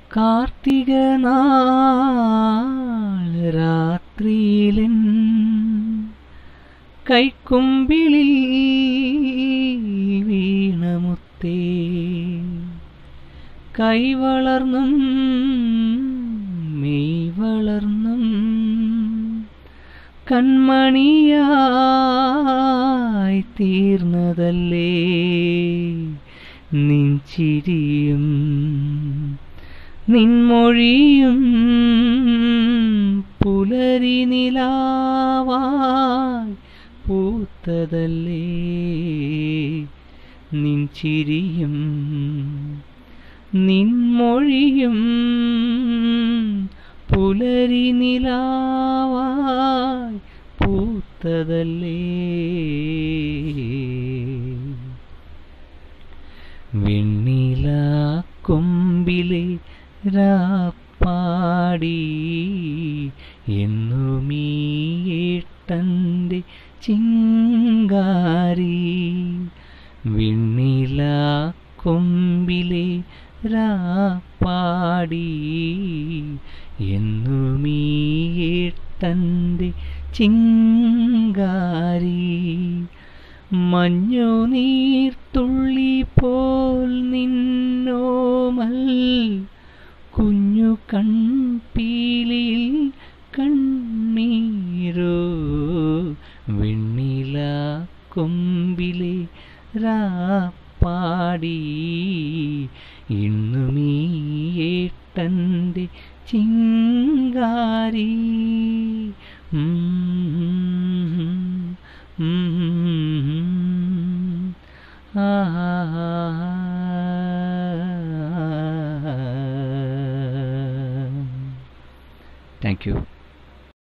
കാർത്തിക നാൾ രാത്രിയിലൻ കൈക്കുമ്പിളിൽ വീണമുത്തേ കൈ വളർന്നും മെയ് വളർന്നും കൺമണിയായി തീർന്നതല്ലേ നിൻചിരിയും നിൻമൊഴിയും പുലരി നിലാവായി പൂത്തതല്ലേ നിൻചിരിയും നിൻമൊഴിയും പുലരി നിലാവായി പൂത്തതല്ലേ വെണ്ണില കൊമ്പിലെ രാപ്പാടി എന്നുമീട്ടൻ്റെ ചിങ്കാരി വെണ്ണില കൊമ്പിലെ രാപ്പാടി എന്നുമീട്ടൻ്റെ ചിങ്കാരി മഞ്ഞു നീർത്തുള്ളി പോൽ നിന്നോമൽ കുഞ്ഞു കൺപീലിയിൽ കണ്ണീരോ വെണ്ണില കൊമ്പിലെ രാപ്പാടി ഇന്നുമീട്ടൻ്റെ ചിങ്കാരി ഉം, ഉം, ആ താങ്ക് യു